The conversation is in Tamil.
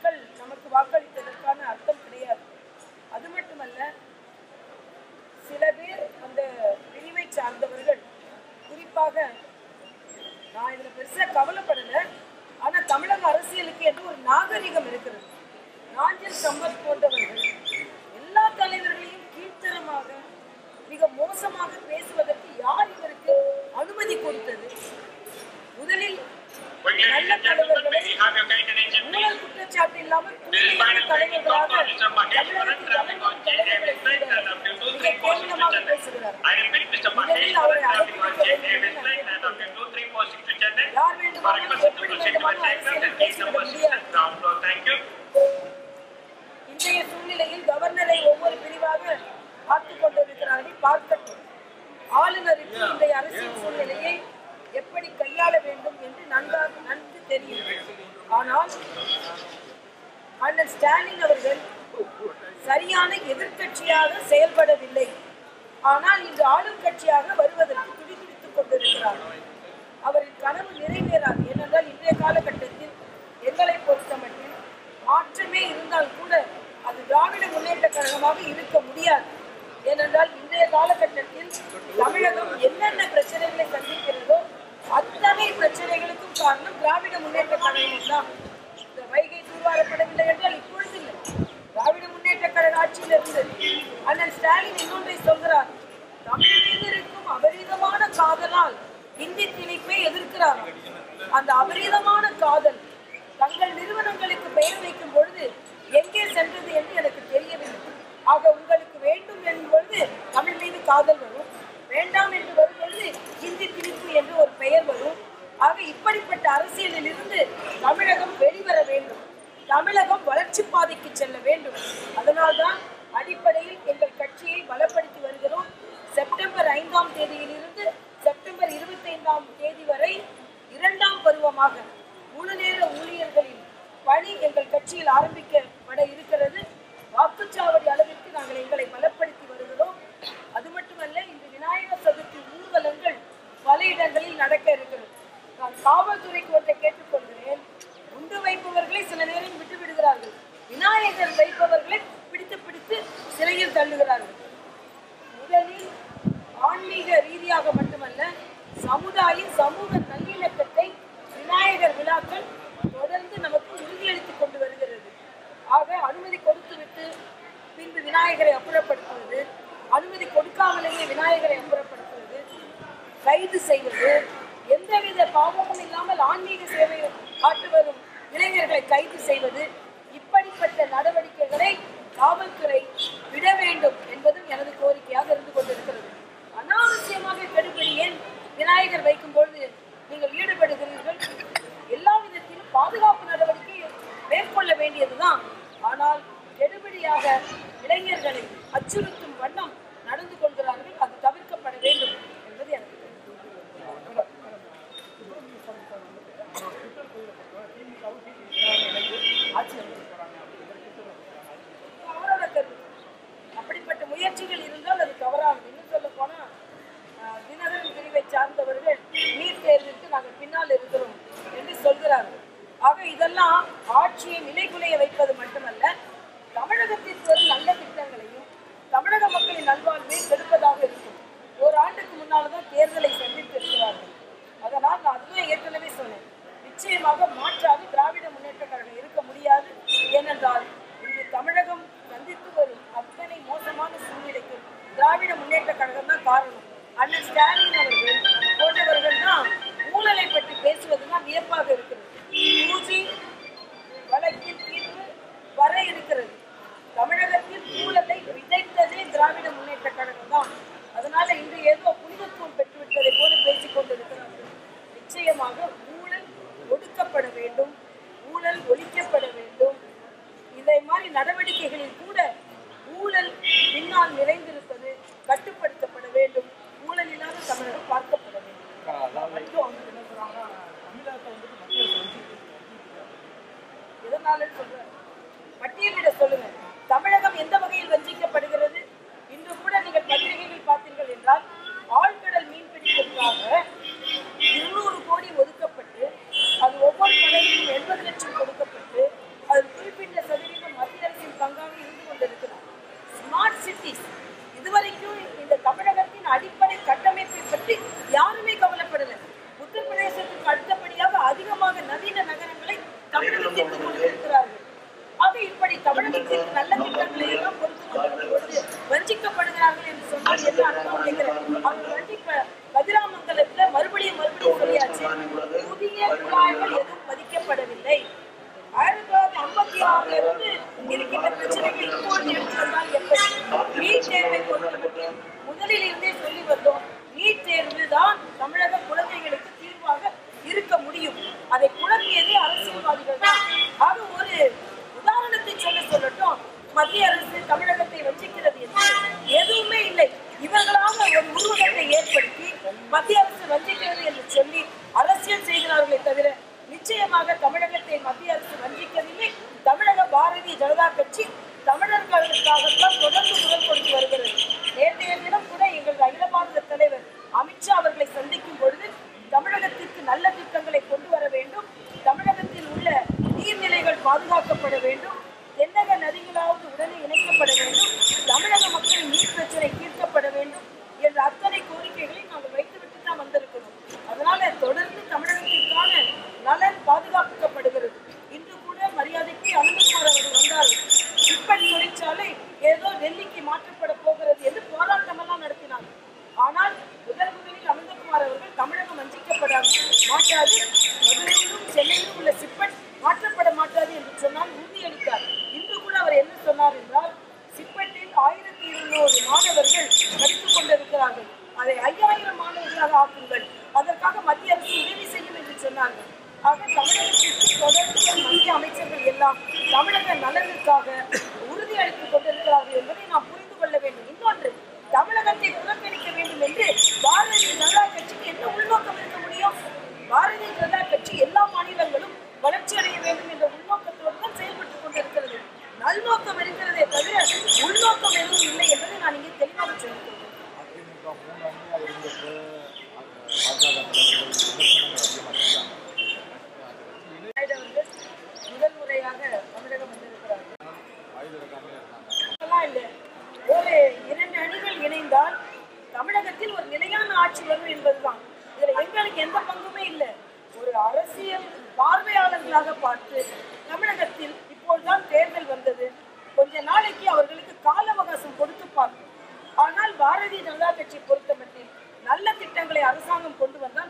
மக்கள் நமக்கு வாக்களித்ததற்கான அர்த்தம் கிடையாது அது மட்டுமல்ல சில பேர் அந்த பிரிவை சார்ந்தவர்கள் குறிப்பாக நான் இதுல பெருசா கவலைப்படல ஆனா தமிழக அரசியலுக்கு என்று ஒரு நாகரிகம் இருக்கிறது நாஞ்சில் சம்பத் போன்றவர்கள் எல்லா தலைவர்களையும் கீழ்த்தரமாக மிக மோசமாக பேசுவதற்கு யார் இவருக்கு அனுமதி கொடுத்தது முதலில் Well, ladies நல்ல and gentlemen, தலைவர்களை may we have your kind attention, please? ஊழல் குற்றச்சாட்டு இல்லாமல் This is final தூய்மையான training from தலைவர்களாக Mr. Maheshwaran, தமிழகத்தின் traveling on தலைவர்களை J. Davis Line and up to two, three, மிக four, six to கேவலமாக Chennai. பேசுகிறார் I repeat, Mr. முதலில் அவரை Maheshwaran, traveling on J. அழைத்து Davis வைக்க Line and up to two, three, four, six to Chennai. யார் For வேண்டுமானாலும் request to எப்படி proceed to the வேண்டுமானாலும் segment and அரசியலில் gate number பேசிவிட six முடியாது at ground floor. Thank you. இன்றைய சூழ்நிலையில் கவர்னரை ஒவ்வொரு பிரிவாக பார்த்துக் கொண்டிருக்கிறார்கள் பார்க்கட்டும் ஆளுநருக்கு இன்றைய அரசியல் சூழ்நிலையை எப்படி கையாள வேண்டும் என்று நன்றாக நன்கு தெரியும் ஆனால் அண்ணன் ஸ்டாலின் அவர்கள் சரியான எதிர்க்கட்சியாக செயல்படவில்லை ஆனால் இன்று ஆளும் கட்சியாக வருவதற்கு துடிதுடித்துக் கொண்டிருக்கிறார் அவரின் கனவு நிறைவேறாது ஏனென்றால் இன்றைய காலகட்டத்தில் எங்களை பொறுத்தமட்டில் மாற்றமே இருந்தால் கூட அது திராவிட முன்னேற்ற கழகமாக இருக்க முடியாது ஏனென்றால் இன்றைய காலகட்டத்தில் தமிழகம் என்னென்ன பிரச்சனைகளை சந்திக்கிறதோ அத்தனை பிரச்சனைகளுக்கும் காரணம் திராவிட முன்னேற்ற கழகம் தான் இந்த வைகை தூர்வாரப்படவில்லை என்றால் இப்பொழுது இல்லை திராவிட முன்னேற்ற கழக ஆட்சியில் இருந்தது அண்ணன் ஸ்டாலின் இன்னொன்றை சொல்கிறார் தமிழ் மீது இருக்கும் அபரீதமான காதலால் இந்தி திணிப்பை எதிர்க்கிறார் அந்த அபரீதமான காதல் தங்கள் நிறுவனங்களுக்கு பெயர் வைக்கும் பொழுது எங்கே சென்றது என்று எனக்கு தெரியவில்லை ஆக உங்களுக்கு வேண்டும் என்னும் பொழுது தமிழ் மீது காதல் வரும் வேண்டாம் என்று வரும் பொழுது இந்தி திணிப்பு என்று ஒரு பெயர் வரும் ஆக இப்படிப்பட்ட அரசியலில் இருந்து தமிழகம் வெளிவர வேண்டும் தமிழகம் வளர்ச்சி பாதைக்கு செல்ல வேண்டும் அதனால்தான் அடிப்படையில் எங்கள் கட்சியை பலப்படுத்தி வருகிறோம் செப்டம்பர் ஐந்தாம் தேதியிலிருந்து செப்டம்பர் இருபத்தைந்தாம் தேதி வரை இரண்டாம் பருவமாக முழு நேர ஊழியர்களின் பணி எங்கள் கட்சியில் ஆரம்பிக்கப்பட இருக்கிறது வாக்குச்சாவடி அளவிற்கு நாங்கள் எங்களை பலப்படுத்தி வருகிறோம் அது மட்டுமல்ல இன்று விநாயகர் சதுர்த்தி ஊர்வலங்கள் பல இடங்களில் நடக்க இருக்கிறது நான் காவல்துறைக்கு ஒன்றை கேட்டுக்கொள்கிறேன் குண்டு வைப்பவர்களை சில நேரம் விட்டு விடுகிறார்கள் விநாயகர் வைப்பவர்களை பிடித்து பிடித்து சிறையில் தள்ளுகிறார்கள் முதலில் ஆன்மீக ரீதியாக மட்டுமல்ல சமுதாய சமூக நல்லிணக்கத்தை விநாயகர் விழாக்கள் தொடர்ந்து நமக்கு உறுதியளித்துக் கொண்டு வருகிறது ஆக அனுமதி கொடுத்துவிட்டு பின்பு விநாயகரை அப்புறப்படுத்துவது அனுமதி கொடுக்காமலேயே விநாயகரை அப்புறப்படுத்துவது கைது செய்வது எந்தவித பாவமும் இல்லாமல் ஆன்மீக சேவை ஆற்றி வரும் இளைஞர்களை கைது செய்வது இப்படிப்பட்ட நடவடிக்கைகளை காவல்துறை விட வேண்டும் என்பதும் எனது கோரிக்கையாக இருந்து கொண்டிருக்கிறது அனாவசியமாக கெடுபிடி ஏன் விநாயகர் வைக்கும் பொழுது நீங்கள் ஈடுபடுகிறீர்கள் எல்லா விதத்திலும் பாதுகாப்பு நடவடிக்கை மேற்கொள்ள வேண்டியதுதான் ஆனால் கெடுபிடியாக இளைஞர்களை அச்சுறுத்தும் வண்ணம் நடந்து கொள்கிறார்கள் அது தவிர்க்கப்பட வேண்டும் என்பது எனக்கு தெரியும். அவரோட கருத்து அப்படிப்பட்ட முயற்சிகள் இருந்தால் அது தவறானது இன்னும் சொல்ல போனா ஆஹ், தினகரன் பிரிவை சார்ந்தவர்கள் நீட் தேர்விற்கு நாங்கள் பின்னால் இருக்கிறோம் என்று சொல்கிறார்கள் ஆக இதெல்லாம் ஆட்சியை நிலைகுலைய வைப்பது மட்டுமல்ல தமிழகத்திற்கு வரும் நல்ல திட்டங்களையும் தமிழக மக்களின் நல்வாழ்வை கெடுப்பதாக இருக்கும் ஒரு ஆண்டுக்கு முன்னால் தான் தேர்தலை சந்தித்து இருக்கிறார்கள் அதனால் நான் அதுவே ஏற்கனவே சொன்னேன் நிச்சயமாக மாற்றாக திராவிட முன்னேற்ற கழகம் இருக்க முடியாது ஏனென்றால் இன்று தமிழகம் சந்தித்து வரும் அத்தனை மோசமான சூழ்நிலைக்கு திராவிட முன்னேற்ற கழகம் தான் காரணம் அண்ணன் ஸ்டாலின் அவர்கள் போன்றவர்கள் தான் ஊழலை பற்றி பேசுவதுதான் வியப்பாக இருக்கிறது ஊசி வழக்கில் தீர்வு வர இருக்கிறது தமிழகத்தில் ஊழலை விதைத்ததே திராவிட முன்னேற்ற கழகம் தான் அதனால இன்று ஏதோ புனிதத்துவம் பெற்றுவிட்டதை போல பேசிக் கொண்டிருக்கிறார்கள் நிச்சயமாக ஊழல் ஒடுக்கப்பட வேண்டும் ஊழல் ஒழிக்கப்பட வேண்டும் இதை மாதிரி நடவடிக்கைகளில் கூட ஊழல் பின்னால் நிறைந்திருப்பது கட்டுப்படுத்தப்பட வேண்டும் ஊழல் இல்லாத தமிழகம் பார்க்கப்பட வேண்டும் எதனால சொல்றேன் பட்டியலிட சொல்லுங்க தமிழகம் எந்த வகையில் வஞ்சிக்கப்படுகிறது இன்று கூட நீங்கள் பத்திரிகைகள் பார்த்தீர்கள் என்றால் ஆழ்கடல் மீன்பிடிப்பதற்காக இருநூறு கோடி ஒதுக்கப்பட்டு அது ஒவ்வொரு கடலிலும் எண்பது லட்சம் கொடுக்கப்பட்டு அதில் குறிப்பிட்ட வாக்குறுதி கொடுத்திருக்கிறார்கள் ஆக இப்படி தமிழகத்திற்கு நல்ல திட்டங்களை எல்லாம் கொடுத்து கொண்டிருப்பது வஞ்சிக்கப்படுகிறார்கள் என்று சொன்னால் என்ன அர்த்தம் கேட்கிறேன் அவர் வஞ்சிப்ப கதிராமங்கலத்துல மறுபடியும் மறுபடியும் சொல்லியாச்சு புதிய குழாய்கள் எதுவும் பதிக்கப்படவில்லை ஆயிரத்தி தொள்ளாயிரத்தி ஐம்பத்தி ஆறுல இருந்து இருக்கின்ற பிரச்சனைகள் இப்போது எடுத்து வந்தால் எப்படி நீட் தேர்வை பொறுத்தமட்டில் முதலில் இருந்தே சொல்லி வந்தோம் நீட் தேர்வு தான் தமிழக குழந்தைகளுக்கு தீர்வாக இருக்க முடியும் அதை குழப்பியதே அரசியல்வாதிகள் தான் ஆக ஒரு உதாரணத்தை சொல்ல சொல்லட்டும் மத்திய அரசு தமிழகத்தை வஞ்சிக்கிறது என்று எதுவுமே இல்லை இவர்களாக ஒரு உருவகத்தை ஏற்படுத்தி மத்திய அரசு வஞ்சிக்கிறது என்று சொல்லி அரசியல் செய்கிறார்களே தவிர நிச்சயமாக தமிழகத்தை மத்திய அரசு வஞ்சிக்கவில்லை தமிழக பாரதிய ஜனதா கட்சி தமிழர்களுக்காகத்தான் தொடர்ந்து குரல் கொடுத்து வருகிறது நேற்றைய தினம் கூட எங்கள் அகில பாரத தலைவர் அமித்ஷா அவர்களை சந்திக்கும் பொழுது தமிழகத்திற்கு நல்ல திட்டங்களை கொண்டு வர வேண்டும் தமிழகத்தில் உள்ள நீர்நிலைகள் பாதுகாக்கப்பட வேண்டும் தென்னக நதிகளாவது உடனே இணைக்கப்பட வேண்டும் தமிழக மக்களின் நீர் பிரச்சனை தீர்க்கப்பட வேண்டும் என்ற அத்தனை கோரிக்கைகளை நாங்கள் வைத்துவிட்டு தான் வந்திருக்கிறோம் அதனால தொடர்ந்து தமிழகத்திற்கான நலன் பாதுகாக்கப்படுகிறது இன்று கூட மரியாதைக்கு அனந்தகுமார் அவர்கள் வந்தார்கள் சிப்பன் தொழிற்சாலை ஏதோ டெல்லிக்கு மாற்றப்பட போகிறது என்று போராட்டமெல்லாம் நடத்தினார் ஆனால் முதல் முதலில் அனந்தகுமார் அவர்கள் தமிழகம் வஞ்சிக்கப்பட மாட்டாது மதுரையிலும் சென்னையிலும் உள்ள சிப்பன் மாற்றப்பட மாட்டாது என்று சொன்னால் உறுதியளித்தார் இன்று கூட அவர் என்ன சொன்னார் என்றால் சிப்பட்டில் ஆயிரத்தி இருநூறு மாணவர்கள் படித்துக் கொண்டிருக்கிறார்கள் அதை ஐயாயிரம் மாணவர்களாக ஆக்குங்கள் அதற்காக மத்திய அரசு உதவி செய்யும் என்று சொன்னார்கள் ஆக தமிழகத்திற்கு தொடர்ந்து மத்திய அமைச்சர்கள் எல்லாம் தமிழக நலனுக்காக உறுதி அளித்துக் கொண்டிருக்கிறார்கள் என்பதை நாம் புரிந்து கொள்ள வேண்டும் இன்னொன்று தமிழகத்தை புறக்கணிக்க வேண்டும் என்று பாரதிய ஜனதா கட்சிக்கு என்ன உள்நோக்கம் இருக்க முடியும் பாரதிய ஜனதா கட்சி எல்லா மாநிலங்களும் வளர்ச்சி அடைய வேண்டும் என்ற உள்நோக்கத்தோடு தான் செயல்பட்டுக் கொண்டிருக்கிறது நல்நோக்கம் இருக்கிறதே தவிர உள்நோக்கம் எதுவும் இல்லை என்பதை நான் இங்கே தெளிவாக சொல்லிக்கிறேன் அதிமுக மூணு ஆண்டுகளாக இருந்தப்போ பாஜக தலைவர்கள் விமர்சனங்கள் அதிகமாக நாயுடு அவர்கள் முதல் முறையாக தமிழகம் வந்திருக்கிறார்கள் ஆயுத இருக்காமலே இருந்தாங்க அதெல்லாம் இல்லை ஒரு இரண்டு அணிகள் இணைந்தால் தமிழகத்தில் ஒரு நிலையான ஆட்சி வரும் என்பதுதான் இதுல எங்களுக்கு எந்த பங்குமே இல்லை ஒரு அரசியல் பார்வையாளர்களாக பார்த்து தமிழகத்தில் இப்போதுதான் தேர்தல் வந்தது கொஞ்ச நாளைக்கு அவர்களுக்கு கால அவகாசம் கொடுத்து பார்க்கும் ஆனால் பாரதிய ஜனதா கட்சி பொறுத்தமட்டில் நல்ல திட்டங்களை அரசாங்கம் கொண்டு வந்தால்